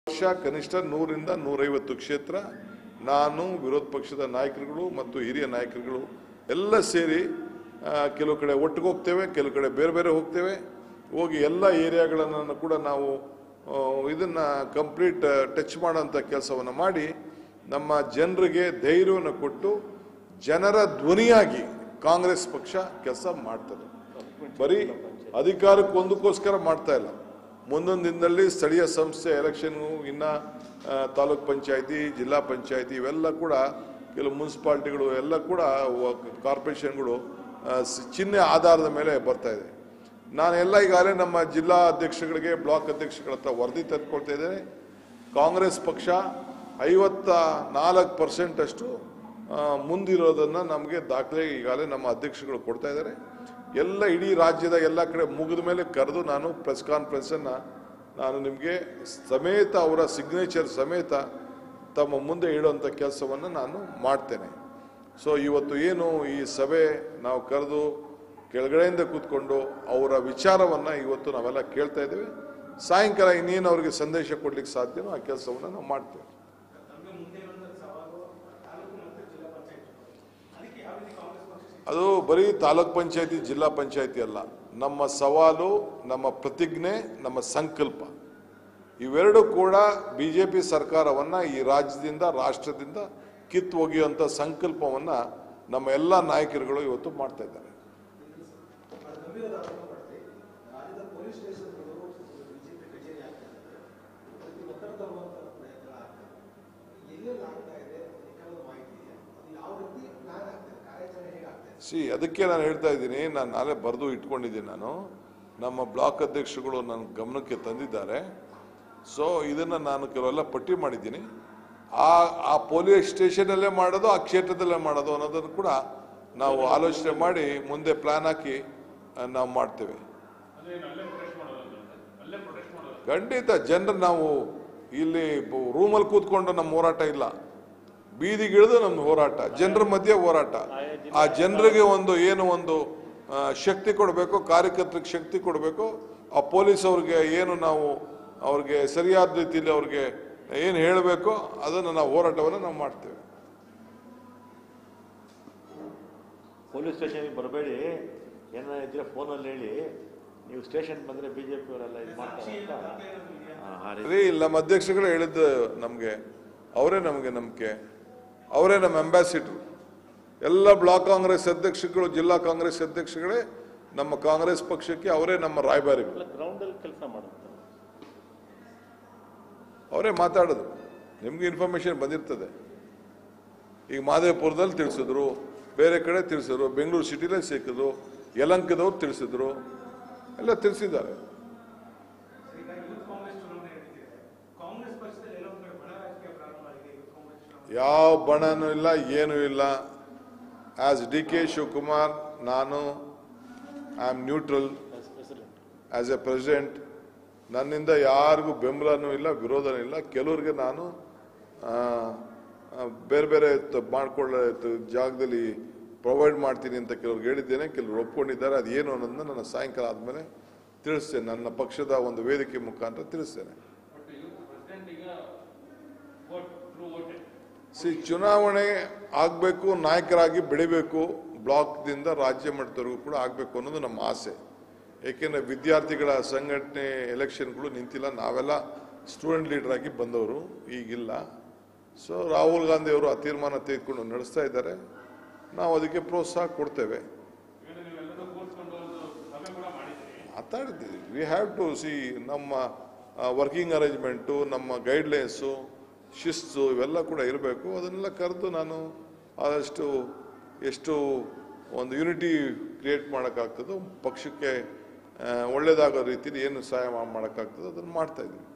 ವರ್ಷ ಕನಿಷ್ಠ ನೂರಿಂದ ನೂರೈವತ್ತು ಕ್ಷೇತ್ರ ನಾನು ವಿರೋಧ ಪಕ್ಷದ ನಾಯಕರುಗಳು ಮತ್ತು ಹಿರಿಯ ನಾಯಕರುಗಳು ಎಲ್ಲ ಸೇರಿ ಆ, ಕೆಲವು ಕಡೆ ಒಟ್ಟಿಗೆ ಹೋಗ್ತೇವೆ ಕೆಲವು ಕಡೆ ಬೇರೆ ಬೇರೆ ಹೋಗ್ತೇವೆ ಹೋಗಿ ಎಲ್ಲ ಏರಿಯಾಗಳನ್ನು ಕೂಡ ನಾವು ಆ, ಇದನ್ನ ಕಂಪ್ಲೀಟ್ ಟಚ್ ಮಾಡೋಂಥ ಕೆಲಸವನ್ನು ಮಾಡಿ ನಮ್ಮ ಜನರಿಗೆ ಧೈರ್ಯವನ್ನು ಕೊಟ್ಟು ಜನರ ಧ್ವನಿಯಾಗಿ ಕಾಂಗ್ರೆಸ್ ಪಕ್ಷ ಕೆಲಸ ಮಾಡ್ತದೆ ಬರೀ ಅಧಿಕಾರಕ್ಕೆ ಒಂದಕ್ಕೋಸ್ಕರ ಮಾಡ್ತಾ ಇಲ್ಲ ಮುಂದೊಂದು ದಿನದಲ್ಲಿ ಸ್ಥಳೀಯ ಸಂಸ್ಥೆ ಎಲೆಕ್ಷನ್ಗೂ ಇನ್ನ ಆ, ತಾಲೂಕ್ ಪಂಚಾಯತಿ ಜಿಲ್ಲಾ ಪಂಚಾಯತಿ ಇವೆಲ್ಲ ಕೂಡ ಕೆಲವು ಮುನ್ಸಿಪಾಲ್ಟಿಗಳು ಎಲ್ಲ ಕೂಡ ವ- ಕಾರ್ಪೊರೇಷನ್ಗಳು ಆ, ಸ್- ಚಿಹ್ನೆ ಆಧಾರದ ಮೇಲೆ ಬರ್ತಾ ಇದೆ ನಾನು ಎಲ್ಲ ಈಗಾಗಲೇ ನಮ್ಮ ಜಿಲ್ಲಾ ಅಧ್ಯಕ್ಷಗಳಿಗೆ ಬ್ಲಾಕ್ ಅಧ್ಯಕ್ಷಗಳ ಹತ್ರ ವರದಿ ತೆಗೆದುಕೊಳ್ತಾ ಇದ್ದೇನೆ ಕಾಂಗ್ರೆಸ್ ಪಕ್ಷ ಐವತ್ತ ನಾಲ್ಕು ಪರ್ಸೆಂಟ್ ಅಷ್ಟು ಆ, ಮುಂದಿರೋದನ್ನ ನಮಗೆ ದಾಖಲೆ ಈಗಾಗಲೇ ನಮ್ಮ ಅಧ್ಯಕ್ಷಗಳು ಕೊಡ್ತಾ ಇದ್ದಾರೆ ಎಲ್ಲ ಇಡೀ ರಾಜ್ಯದ ಎಲ್ಲ ಕಡೆ ಮುಗಿದ ಮೇಲೆ ಕರೆದು ನಾನು ಪ್ರೆಸ್ ಕಾನ್ಫರೆನ್ಸ್ ಅನ್ನ ನಾನು ನಿಮಗೆ ಸಮೇತ ಅವರ ಸಿಗ್ನೇಚರ್ ಸಮೇತ ತಮ್ಮ ಮುಂದೆ ಇಡುವಂಥ ಕೆಲಸವನ್ನು ನಾನು ಮಾಡ್ತೇನೆ ಸೊ ಇವತ್ತು ಏನು ಈ ಸಭೆ ನಾವು ಕರೆದು ಕೆಳಗಡೆಯಿಂದ ಕೂತ್ಕೊಂಡು ಅವರ ವಿಚಾರವನ್ನ ಇವತ್ತು ನಾವೆಲ್ಲ ಕೇಳ್ತಾ ಇದ್ದೇವೆ ಸಾಯಂಕಾಲ ಇನ್ನೇನು ಅವರಿಗೆ ಸಂದೇಶ ಕೊಡ್ಲಿಕ್ಕೆ ಸಾಧ್ಯನೋ ಆ ಕೆಲಸವನ್ನು ನಾವು ಮಾಡ್ತೇವೆ ಅದು ಬರೀ ತಾಲೂಕ್ ಪಂಚಾಯತಿ ಜಿಲ್ಲಾ ಪಂಚಾಯತಿ ಅಲ್ಲ ನಮ್ಮ ಸವಾಲು ನಮ್ಮ ಪ್ರತಿಜ್ಞೆ ನಮ್ಮ ಸಂಕಲ್ಪ ಇವೆರಡು ಕೂಡ ಬಿಜೆಪಿ ಸರ್ಕಾರವನ್ನ ಈ ರಾಜ್ಯದಿಂದ ರಾಷ್ಟ್ರದಿಂದ ಕಿತ್ತು ಒಗೆಯುವಂತ ಸಂಕಲ್ಪವನ್ನ ನಮ್ಮ ಎಲ್ಲ ನಾಯಕರುಗಳು ಇವತ್ತು ಮಾಡ್ತಾ ಇದ್ದಾರೆ ಬಹಳ ಗಂಭೀರವಾದ ಆರೋಪ ಮಾಡಿದೆ ರಾಜ್ಯದ ಪೊಲೀಸ್ ಸ್ಟೇಷನ್ಗಳು ಬಿಜೆಪಿ ಕಚೇರಿ ಆಗ್ತಾ ಇದೆ ಅದಕ್ಕೆ ಒತ್ತಡ ತರುವಂತ ಪ್ರಯತ್ನ ಆಗ್ತಾ ಇದೆ ಎಲ್ಲೆಲ್ಲಿ ಆಗ್ತಾ ಇದೆ ನಿಖರವಾದ ಮಾಹಿತಿ ಇದೆ ಅದು ಯಾವ ರೀತಿ ಪ್ಲಾನ್ ಆಗ್ತಾ ಇದೆ ಕಾರ್ಯಾಚರಣೆ ಹೇಗೆ ಆಗ್ತಾ ಇದೆ ಸಿ ಅದಕ್ಕೆ ನಾನು ಹೇಳ್ತಾ ಇದ್ದೀನಿ ನಾನು ನಾಳೆ ಬರೆದು ಇಟ್ಕೊಂಡಿದ್ದೀನಿ ನಾನು ನಮ್ಮ ಬ್ಲಾಕ್ ಅಧ್ಯಕ್ಷರುಗಳು ನನ್ನ ಗಮನಕ್ಕೆ ತಂದಿದ್ದಾರೆ ಸೊ ಇದನ್ನು ನಾನು ಕೆಲವೆಲ್ಲ ಪಟ್ಟಿ ಮಾಡಿದ್ದೀನಿ ಆ ಆ ಪೊಲೀಸ್ ಸ್ಟೇಷನಲ್ಲೇ ಮಾಡೋದು ಆ ಕ್ಷೇತ್ರದಲ್ಲೇ ಮಾಡೋದು ಅನ್ನೋದನ್ನು ಕೂಡ ನಾವು ಆಲೋಚನೆ ಮಾಡಿ ಮುಂದೆ ಪ್ಲಾನ್ ಹಾಕಿ ಆ, ನಾವು ಮಾಡ್ತೇವೆ ಖಂಡಿತ ಜನರು ನಾವು ಇಲ್ಲಿ ರೂಮಲ್ಲಿ ಕೂತ್ಕೊಂಡು ನಮ್ಮ ಹೋರಾಟ ಇಲ್ಲ ಬೀದಿಗಿಳಿದು ನಮ್ಮ ಹೋರಾಟ ಜನರ ಮಧ್ಯೆ ಹೋರಾಟ ಆ ಜನರಿಗೆ ಒಂದು ಏನು ಒಂದು ಆ, ಶಕ್ತಿ ಕೊಡಬೇಕು ಕಾರ್ಯಕರ್ತರಿಗೆ ಶಕ್ತಿ ಕೊಡಬೇಕು ಆ ಪೊಲೀಸ್ ಅವ್ರಿಗೆ ಏನು ನಾವು ಅವ್ರಿಗೆ ಸರಿಯಾದ ರೀತಿಯಲ್ಲಿ ಅವ್ರಿಗೆ ಏನು ಹೇಳಬೇಕು ಅದನ್ನು ನಾವು ಹೋರಾಟವನ್ನು ನಾವು ಮಾಡ್ತೇವೆ ಪೊಲೀಸ್ ಸ್ಟೇಷನ್ಗೆ ಬರಬೇಡಿ ಏನಾರ ಇದ್ರೆ ಫೋನಲ್ಲಿ ಹೇಳಿ ನೀವು ಸ್ಟೇಷನ್ ಬಂದರೆ ಬಿ ಜೆ ಪಿಯವರೆಲ್ಲ ಇದು ಮಾಡ್ತಾರೆ ಅಂತ ಆ, ಆ ರೀತಿ ರೀ ಇಲ್ಲಿ ನಮ್ಮ ಅಧ್ಯಕ್ಷರುಗಳು ಹೇಳಿದ್ದು ನಮಗೆ ಅವರೇ ನಮಗೆ ನಂಬಿಕೆ ಅವರೇ ನಮ್ಮ ಅಂಬಾಸಿಡರ್ ಎಲ್ಲ ಬ್ಲಾಕ್ ಕಾಂಗ್ರೆಸ್ ಅಧ್ಯಕ್ಷರುಗಳು ಜಿಲ್ಲಾ ಕಾಂಗ್ರೆಸ್ ಅಧ್ಯಕ್ಷಗಳೇ ನಮ್ಮ ಕಾಂಗ್ರೆಸ್ ಪಕ್ಷಕ್ಕೆ ಅವರೇ ನಮ್ಮ ರಾಯಭಾರಿಗಳು ಎಲ್ಲ ಗ್ರೌಂಡಲ್ಲಿ ಕೆಲಸ ಮಾಡುತ್ತೆ ಅವರೇ ಮಾತಾಡೋದು ನಿಮ್ಗೆ ಇನ್ಫಾರ್ಮೇಶನ್ ಬಂದಿರ್ತದೆ ಈಗ ಮಾದೇವಪುರದಲ್ಲಿ ತಿಳಿಸಿದ್ರು ಬೇರೆ ಕಡೆ ತಿಳಿಸಿದ್ರು ಬೆಂಗಳೂರು ಸಿಟಿಲೇ ಸಿಕ್ಕಿದ್ರು ಯಲಂಕದವ್ರು ತಿಳಿಸಿದ್ರು ಎಲ್ಲ ತಿಳಿಸಿದ್ದಾರೆ ಈಗ ಯೂತ್ ಕಾಂಗ್ರೆಸ್ ಚುನಾವಣೆ ನಡೀತಿದೆ ಕಾಂಗ್ರೆಸ್ ಪಕ್ಷದಲ್ಲಿ ಎಲ್ಲೋ ಒಂದು ಕಡೆ ಬಣ ರಾಜಕೀಯ ಪ್ರಾರಂಭ ಆಗಿದೆ ಯೂತ್ ಕಾಂಗ್ರೆಸ್ ಚುನಾವಣೆ ಯಾವ ಬಣನೂ ಇಲ್ಲ ಏನೂ ಇಲ್ಲ ಆಸ್ ಡಿ ಕೆ ಶಿವಕುಮಾರ್ ನಾನು I am neutral as a president ನನ್ನಿಂದ ಯಾರಿಗೂ ಬೆಂಬಲನೂ ಇಲ್ಲ ವಿರೋಧನೂ ಇಲ್ಲ ಕೆಲವ್ರಿಗೆ ನಾನು ಆ, ಆ, ಬೇರೆ ಬೇರೆ ತ- ಮಾಡ್ಕೊಳ್ಳೋ ತ- ಜಾಗದಲ್ಲಿ ಪ್ರೊವೈಡ್ ಮಾಡ್ತೀನಿ ಅಂತ ಕೆಲವ್ರಿಗೆ ಹೇಳಿದ್ದೇನೆ ಕೆಲವರು ಒಪ್ಕೊಂಡಿದ್ದಾರೆ ಅದೇನು ಅನ್ನೋದನ್ನ ನನ್ನ ಸಾಯಂಕಾಲ ಆದಮೇಲೆ ತಿಳಿಸ್ತೇನೆ ನನ್ನ ಪಕ್ಷದ ಒಂದು ವೇದಿಕೆ ಮುಖಾಂತರ ತಿಳಿಸ್ತೇನೆ ಸಿ ಚುನಾವಣೆ ಆಗಬೇಕು ನಾಯಕರಾಗಿ ಬೆಳಿಬೇಕು ಬ್ಲಾಕ್ದಿಂದ ರಾಜ್ಯ ಮಟ್ಟದವರೆಗೂ ಕೂಡ ಆಗಬೇಕು ಅನ್ನೋದು ನಮ್ಮ ಆಸೆ ಏಕೆಂದರೆ ವಿದ್ಯಾರ್ಥಿಗಳ ಸಂಘಟನೆ ಎಲೆಕ್ಷನ್ಗಳು ನಿಂತಿಲ್ಲ ನಾವೆಲ್ಲ ಸ್ಟೂಡೆಂಟ್ ಲೀಡರ್ ಆಗಿ ಬಂದವರು ಈಗಿಲ್ಲ ಸೊ ರಾಹುಲ್ ಗಾಂಧಿ ಅವರು ಆ ತೀರ್ಮಾನ ತೆಗೆದುಕೊಂಡು ನಡೆಸ್ತಾ ಇದ್ದಾರೆ ನಾವು ಅದಕ್ಕೆ ಪ್ರೋತ್ಸಾಹ ಕೊಡ್ತೇವೆ ಮಾತಾಡಿದ್ದೀವಿ ವಿ ಹ್ಯಾವ್ ಟು ಸಿ ನಮ್ಮ ವರ್ಕಿಂಗ್ ಅರೇಂಜ್ಮೆಂಟು ನಮ್ಮ ಗೈಡ್ಲೈನ್ಸು ಶಿಸ್ತು ಇವೆಲ್ಲ ಕೂಡ ಇರಬೇಕು ಅದನ್ನೆಲ್ಲ ಕರೆದು ನಾನು ಆದಷ್ಟು ಎಷ್ಟು ಒಂದು ಯುನಿಟಿ ಕ್ರಿಯೇಟ್ ಮಾಡೋಕ್ಕಾಗ್ತದೋ ಪಕ್ಷಕ್ಕೆ ಆ, ಒಳ್ಳೇದಾಗೋ ರೀತಿಯಲ್ಲಿ ಏನು ಸಹಾಯ ಮಾಡೋಕ್ಕಾಗ್ತದೋ ಅದನ್ನು ಮಾಡ್ತಾ ಇದ್ದೀವಿ